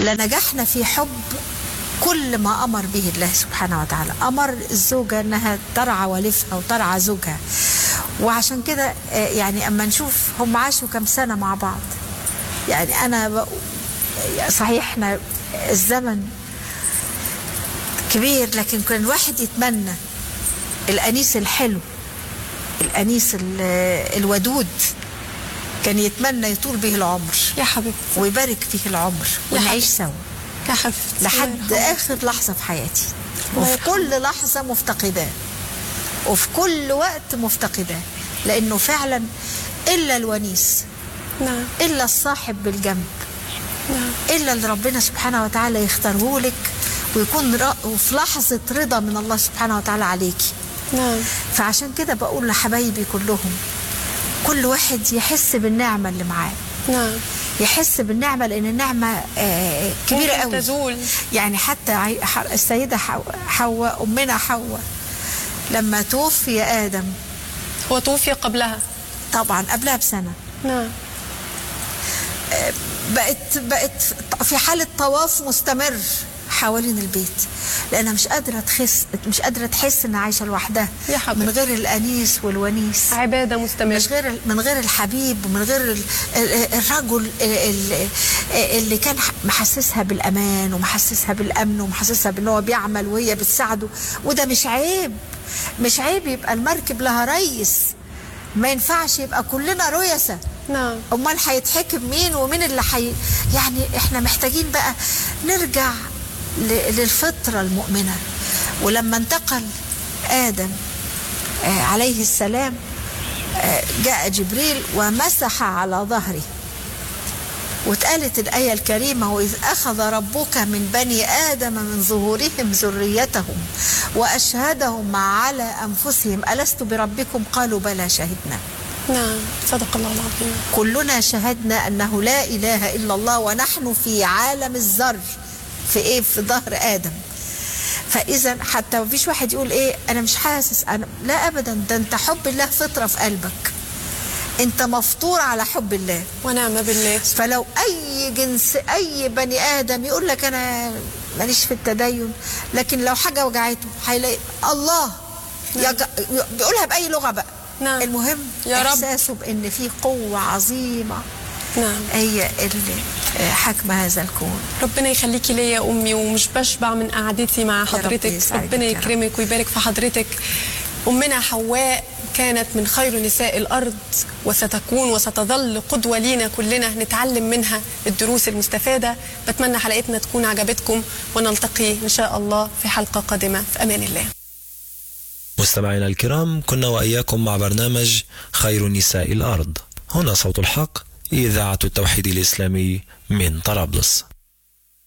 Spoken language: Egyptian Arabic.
لنجحنا في حب كل ما أمر به الله سبحانه وتعالى أمر الزوجة أنها ترعى والفها وترعى زوجها وعشان كده آه، يعني أما نشوف هم عاشوا كم سنة مع بعض يعني أنا ب... صحيح احنا الزمن كبير لكن كان الواحد يتمنى الأنيس الحلو الأنيس ال- الودود كان يتمنى يطول به العمر يا حبيبتي ويبارك فيه العمر يا ونعيش حبيبتي. سوا يا حبيبتي لحد اخر لحظه في حياتي الله وفي يرحمه. كل لحظه مفتقداه وفي كل وقت مفتقداه لانه فعلا الا الونيس نعم الا الصاحب بالجنب نعم الا اللي ربنا سبحانه وتعالى يختاره لك ويكون ر- وفي لحظه رضا من الله سبحانه وتعالى عليكي نعم فعشان كده بقول لحبايبي كلهم كل واحد يحس بالنعمه اللي معاه نعم يحس بالنعمه لان النعمه آه، كبيره ممكن قوي تزول يعني حتى عي- ح- السيدة حواء حواء أمنا حواء لما توفي آدم هو توفي قبلها طبعا قبلها بسنة نعم بقت بقت في حالة طواف مستمر حوالين البيت لأنها مش قادرة تخس مش قادرة تحس إنها عايشة لوحدها يا حبيبتي. من غير الأنيس والونيس عبادة مستمرة مش غير من غير الحبيب ومن غير ال- ال- الرجل ال- اللي كان محسسها بالامان ومحسسها بالامن ومحسسها بان هو بيعمل وهي بتساعده وده مش عيب مش عيب يبقى المركب لها ريس ما ينفعش يبقى كلنا ريسة نعم امال هيتحكم مين ومين اللي حي يعني احنا محتاجين بقى نرجع ل- للفطره المؤمنه ولما انتقل ادم آه، عليه السلام آه، جاء جبريل ومسح على ظهره واتقالت الآية الكريمة وإذ أخذ ربك من بني آدم من ظهورهم ذريتهم وأشهدهم على أنفسهم ألست بربكم قالوا بلى شهدنا نعم صدق الله العظيم كلنا شهدنا انه لا اله الا الله ونحن في عالم الذر في ايه في ظهر ادم فاذا حتى ما فيش واحد يقول ايه انا مش حاسس انا لا ابدا ده انت حب الله فطره في قلبك انت مفطور على حب الله ونعم بالله فلو اي جنس اي بني ادم يقول لك انا ماليش في التدين لكن لو حاجه وجعته هيلاقي الله يج... بيقولها باي لغه بقى نعم. المهم يا رب. احساسه بان في قوه عظيمه نعم هي اللي حاكمه هذا الكون ربنا يخليكي ليا يا امي ومش بشبع من قعدتي مع رب حضرتك يسعدك ربنا يا رب. يكرمك ويبارك في حضرتك امنا حواء كانت من خير نساء الارض وستكون وستظل قدوه لينا كلنا نتعلم منها الدروس المستفاده بتمنى حلقتنا تكون عجبتكم ونلتقي ان شاء الله في حلقه قادمه في امان الله مستمعينا الكرام كنا وإياكم مع برنامج خير نساء الأرض هنا صوت الحق إذاعة التوحيد الإسلامي من طرابلس